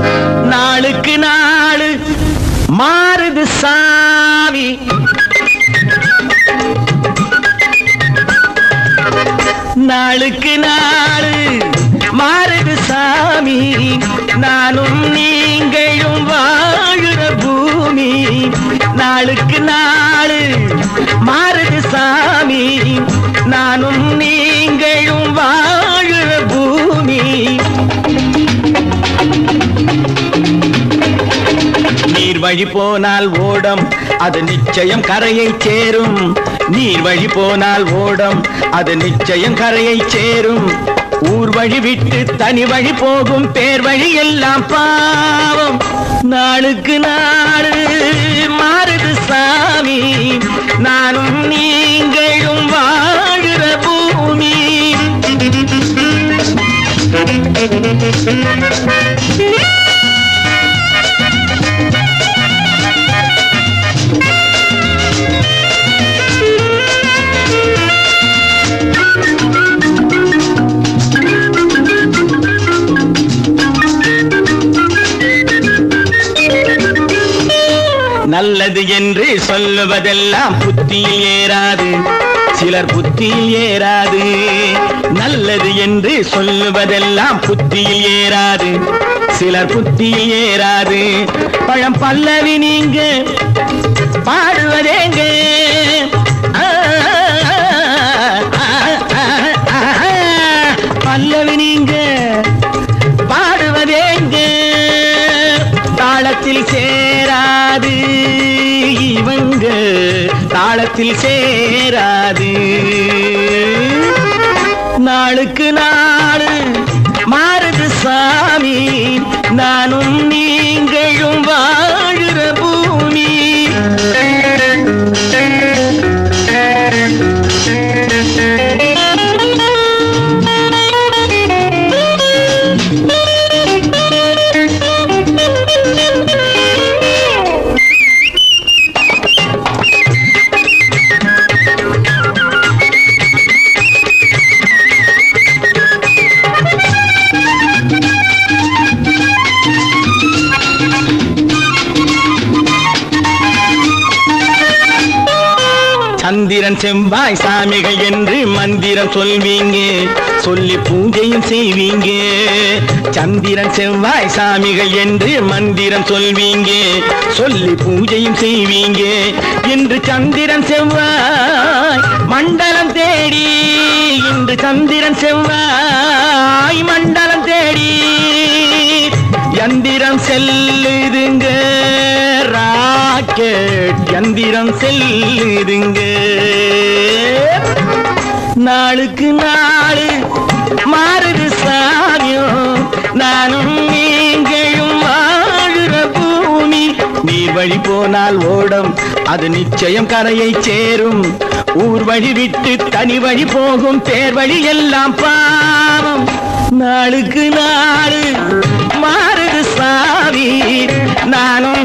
நாளுக்கு நாளு மாறுது சாமி நாளுக்கு நாளு மாறுது சாமி நானும் நீங்களும் வாழுற பூமி நாளுக்கு நாளு மாறுது சாமி நானும் நீங்களும் வாழுற பூமி நீர் வழி போனால் ஓடம் அது நிச்சயம் கரையை சேரும் நீர் வழி போனால் ஓடம் அது நிச்சயம் கரையை சேரும் ஊர் வழி விட்டு தனி வழி போகும் பேர் வழி எல்லாம் பாவம் நாளுக்கு நாடு மாறுது சாமி நானும் நீங்களும் வாழுற பூமி நல்லது என்று சொல்லுவதெல்லாம் புத்தியில் ஏறாது சிலர் புத்தியில் ஏறாது நல்லது என்று சொல்லுவதெல்லாம் புத்தியில் ஏறாது சிலர் புத்தியில் ஏறாது பழம் பல்லவி நீங்க பாடுவதேங்க ஆ, ஆ, ஆ, ஆ, ஆ. பல்லவி நீங்க பாடுவதேங்க தாளத்தில் சேராது இவங்க தாளத்தில் சேராது நாளுக்கு நாளு மாறுது சாமி நானும் நீங்களும் வாழுற பூமி சந்திரன் செவ்வாய் சாமிகள் என்று மந்திரம் சொல்வீங்க சொல்லி பூஜையும் செய்வீங்க சந்திரன் செவ்வாய் சாமிகள் என்று மந்திரம் சொல்வீங்க சொல்லி பூஜையும் செய்வீங்க இன்று சந்திரன் செவ்வாய் மண்டலம் தேடி இன்று சந்திரன் செவ்வாய் மண்டலம் தேடி யந்திரம் செல்லுதுங்க ராக்கெட் யந்திரம் செல்லுதுங்க நாளுக்கு நாளு மாறுது சாமியம் நானும் நீங்களும் வாழுற பூமி நீர் வழி போனால் ஓடம் அது நிச்சயம் கரையை சேரும் ஊர் வழி விட்டு தனி வழி போகும் பேர் வழி எல்லாம் பாவம் நாளுக்கு நாளு மாறுது சாமி நானும்